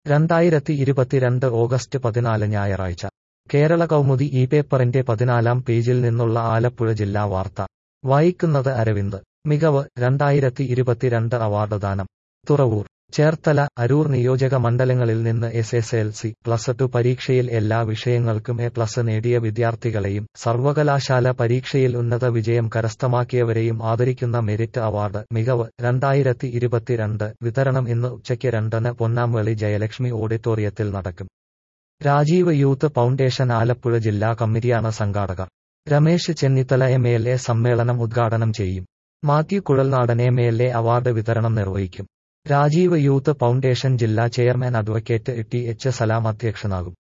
രണ്ടായിരത്തി ഇരുപത്തിരണ്ട് ഓഗസ്റ്റ് പതിനാല് ഞായറാഴ്ച കേരള കൗമുദി ഈ പേപ്പറിന്റെ പതിനാലാം പേജിൽ നിന്നുള്ള ആലപ്പുഴ ജില്ലാ വാർത്ത വായിക്കുന്നത് അരവിന്ദ് മികവ് രണ്ടായിരത്തി ഇരുപത്തിരണ്ട് അവാർഡ് ദാനം തുറവൂർ ചേർത്തല അരൂർ നിയോജക മണ്ഡലങ്ങളിൽ നിന്ന് S S L C plus two പരീക്ഷയിൽ എല്ലാ വിഷയങ്ങൾക്കും എ പ്ലസ് നേടിയ വിദ്യാർത്ഥികളെയും സർവകലാശാല പരീക്ഷയിൽ ഉന്നത വിജയം കരസ്ഥമാക്കിയവരെയും ആദരിക്കുന്ന മെരിറ്റ് അവാർഡ് മികവ് രണ്ടായിരത്തി ഇരുപത്തിരണ്ട് വിതരണം ഇന്ന് ഉച്ചയ്ക്ക് രണ്ടിന് പൊന്നാംവെളി ജയലക്ഷ്മി ഓഡിറ്റോറിയത്തിൽ നടക്കും രാജീവ് യൂത്ത് ഫൗണ്ടേഷൻ ആലപ്പുഴ ജില്ലാ കമ്മിറ്റിയാണ് സംഘാടകർ Ramesh Chennithala M L A സമ്മേളനം ഉദ്ഘാടനം ചെയ്യും Mathew Kuzhalnadan M L A award വിതരണം നിർവഹിക്കും രാജീവ് യൂത്ത് ഫൗണ്ടേഷൻ ജില്ലാ chairman advocate T H Salam അധ്യക്ഷനാകും